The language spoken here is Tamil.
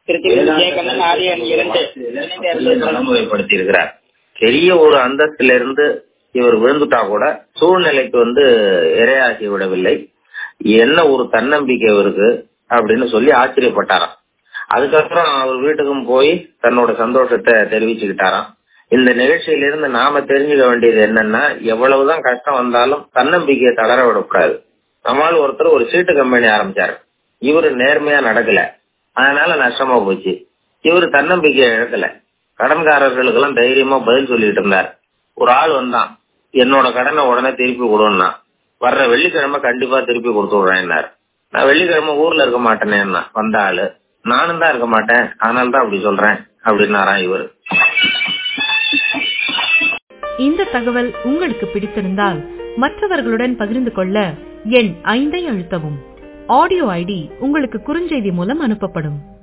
திருச்சி விஜயகண்ணன் ஆரியன் இரண்டு இணைந்து அருள் நடைமுறைப்படுத்தி இருக்கிறார் பெரிய ஒரு அந்தஸ்துல இருந்து இவர் விழுந்துட்டா கூட சூழ்நிலைக்கு வந்து இரையாகி விடவில்லை என்ன ஒரு தன்னம்பிக்கை இவருக்கு அப்படின்னு சொல்லி ஆச்சரியப்பட்டாராம் அதுக்கப்புறம் அவர் வீட்டுக்கும் போய் தன்னோட சந்தோஷத்தை தெரிவிச்சுக்கிட்டாராம் இந்த நிகழ்ச்சியிலிருந்து நாம தெரிஞ்சுக்க வேண்டியது என்னன்னா எவ்வளவுதான் கஷ்டம் வந்தாலும் தன்னம்பிக்கையை தளர விடக்கூடாது நம்மால் ஒருத்தர் ஒரு சீட்டு கம்பெனி ஆரம்பிச்சாரு இவரு நேர்மையா நடக்கல அதனால நஷ்டமா போச்சு இவரு தன்னம்பிக்கையை இழக்கல கடன்காரர்களுக்கு எல்லாம் தைரியமா பதில் சொல்லிட்டு இருந்தார் ஒரு ஆள் வந்தான் என்னோட கடனை உடனே திருப்பி கொடுன்னா வர்ற வெள்ளிக்கிழமை கண்டிப்பா திருப்பி கொடுத்து விடுறேன்னாரு நான் வெள்ளிக்கிழமை ஊர்ல இருக்க மாட்டேனேன்னா வந்த ஆளு நானும் தான் இருக்க மாட்டேன் அதனால தான் அப்படி சொல்றேன் அப்படின்னாராம் இவரு இந்த தகவல் உங்களுக்கு பிடித்திருந்தால் மற்றவர்களுடன் பகிர்ந்து கொள்ள எண் ஐந்தை அழுத்தவும் ஆடியோ ஐடி உங்களுக்கு குறுஞ்செய்தி மூலம் அனுப்பப்படும்